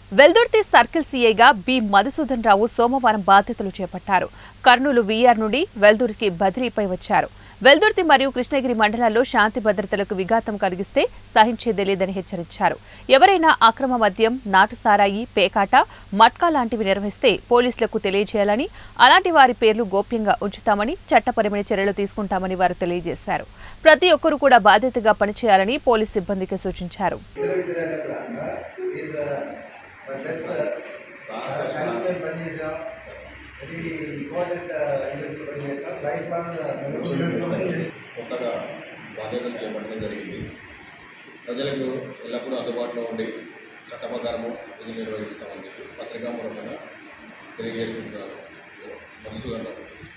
Veldurthi circle సీఐగా B Madhusudan Rao సోమవారం బాధ్యతలు చేపట్టారు కర్నూలు వీఆర్ నుండి వెల్దుర్తికి బదిలీపై వచ్చారు వెల్దుర్తి మరియు కృష్ణగిరి మండలాల్లో శాంతి భద్రతలకు విఘాతం కలిగిస్తే సహించేదే లేదని హెచ్చరించారు ఎవరైనా అక్రమ మద్యం నాటు సారాయి పేకాట మట్కా లాంటివి నిర్వహిస్తే పోలీసులకు తెలియజేయాలని అలాంటి వారి పేర్లు గోప్యంగా ఉంచుతామని చట్టపరమైన చర్యలు తీసుకుంటామని వారు తెలియజేశారు ప్రతి ఒక్కరూ కూడా బాధ్యతగా పనిచేయాలని పోలీస్ సిబ్బందికి సూచించారు ఈజ్ బెస్ట్ సైన్స్ మేము పనిచేసాం వెరీ ఇంపార్టెంట్ ఇండస్ట్రీ పనిచేసాం లైఫ్ లాంగ్ పనిచేసాం కొత్తగా బాధ్యతలు చేపట్టడం జరిగింది ప్రజలకు ఎల్లప్పుడూ అందుబాటులో ఉండి చట్ట ప్రకారము ఇది నిర్వహిస్తామని చెప్పి పత్రికా మూలకంగా తెలియజేసుకుంటున్నారు మనసు